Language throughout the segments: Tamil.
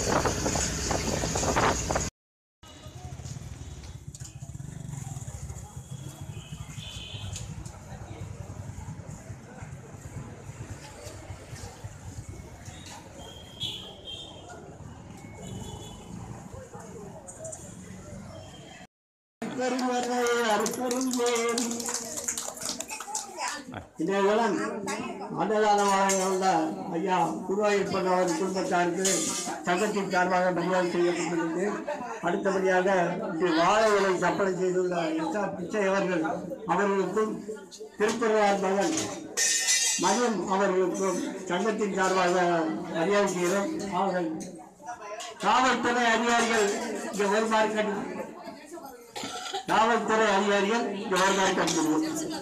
அருப்பெருமறை அருப்பெருஞ்சோதி இன்றைய தினம் அன்னதானமாக உள்ள ஐயா குருவாயூர்பன் அவர் குடும்பத்தாருக்கு சங்கத்தின் சார்பாக மரியாதை செய்யப்பட்டுள்ளது அடுத்தபடியாக இன்று வாழை இலை சப்பளை செய்துள்ள எஸ் ஆர் பிச்சை அவர்கள் அவர்களுக்கும் திருக்குறளார் மகன் மகன் அவர்களுக்கும் சங்கத்தின் சார்பாக மரியாதை செய்கிறோம் அவர்கள் காவல்துறை அதிகாரிகள் இங்கே வருமாறு கண்டு காவல்துறை அதிகாரிகள் இங்கே வருமாறு கண்டுள்ளோம்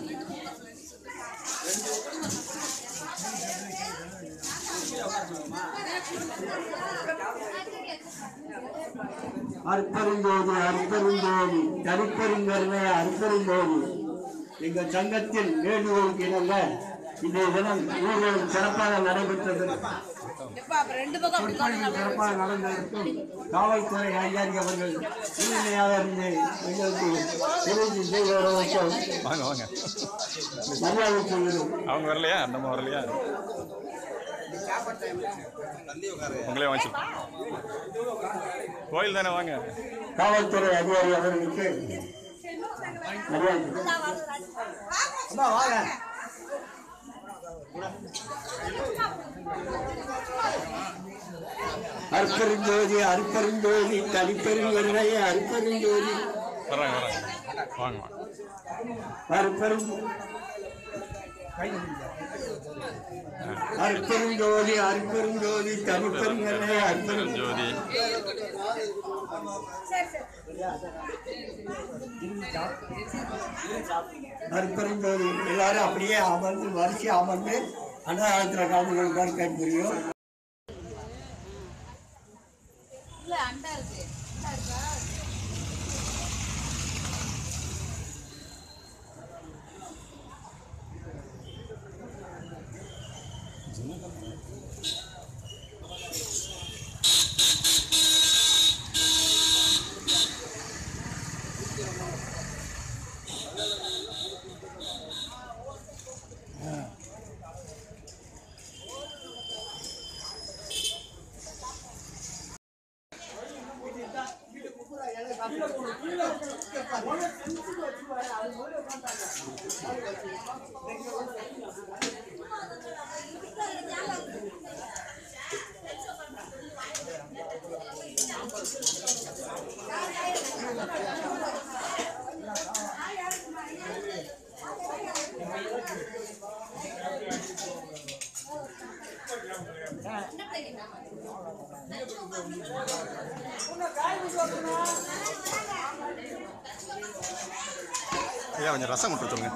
அற்பருந்தோது அற்பருந்தோது தனிப்பெருங்கருமை அற்பருந்தோது எங்கள் சங்கத்தில் வேண்டுகோளுக்கு இணங்க இன்றைய தினம் ஊர்வலம் சிறப்பாக நடைபெற்றது எப்பா அப்ப ரெண்டு பக்கம் அப்படி சொற்பொழிவு சிறப்பாக நடந்திருக்கும் காவல்துறை அதிகாரி அவர்கள் உறுதுணையாக இருந்து எங்களுக்கு உதவி செய்வதற்கு வாங்க வாங்க மரியாதை செய்கிறோம் அவங்க வரலையா நம்ம வரலையா உங்களே வாங்கிச்சிருக்கோம் கோயில் தானே வாங்க காவல்துறை அதிகாரி அவர்களுக்கு மரியாதை அம்மா வாங்க அற்பெருஞ்சோதி அற்பெருஞ்சோதி தனிப்பெருங்கருணை அற்பெருஞ்சோதி வர்றாங்க வர்றாங்க வாங்க வாங்க அற்பெரும் அற்பெருஞ்சோதி அற்பெருஞ்சோதி தனிப்பெருங்கருணை அற்பெரும் ஜோதி அற்பெருஞ்சோதி எல்லாரும் அப்படியே அமர்ந்து வரிசை அமர்ந்து அன்னதானத்தில் கலந்து கொள்ளுமாறு கேட்கிறோம் இல்ல அண்டா இருக்கு அண்டா இருக்கா ஐயா கொஞ்சம் ரசம் விட்டு சொல்லுங்க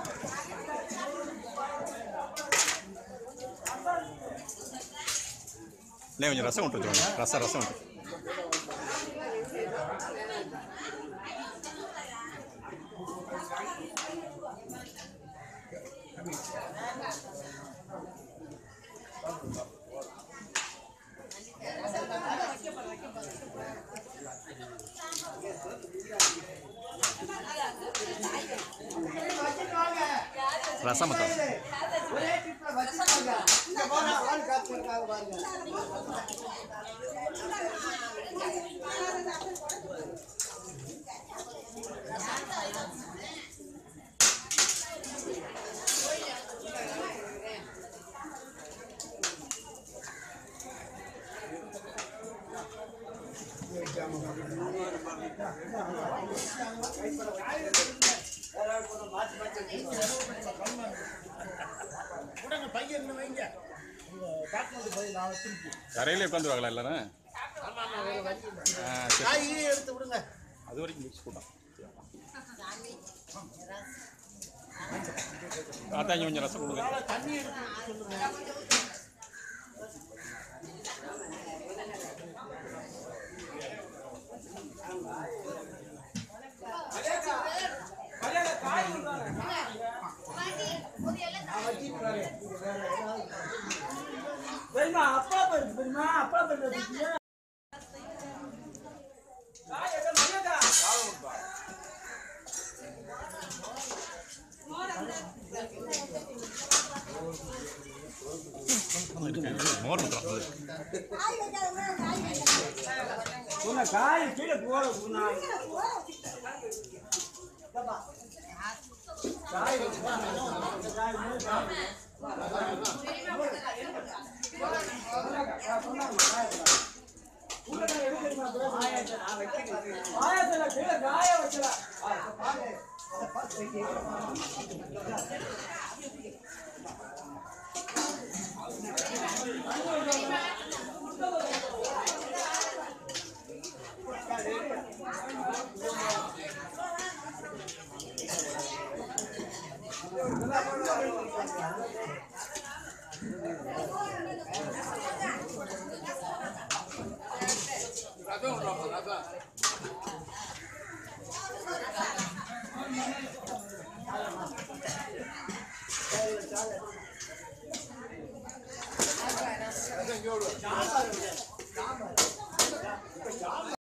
இல்லை கொஞ்சம் ரசம் விட்டு சொல்லுங்க ரசம் ரசம் விட்டு ரசம் மட்டும் கரையிலே உட்காந்து வாங்கலாம் எல்லாரும் ஆ, சரி. அது வரைக்கும் முடிச்சு கூட்டம் ஆத்தாங்க கொஞ்சம் ரசம் கொடுங்க ரசம் இருக்கு மோர் ஊற்றுறோம் உன்னை காய் கீழே போட சொன்னா காய் பாயத்துல கீழே காய வச்சலாம் ரசம் விட்றோம் ரசம்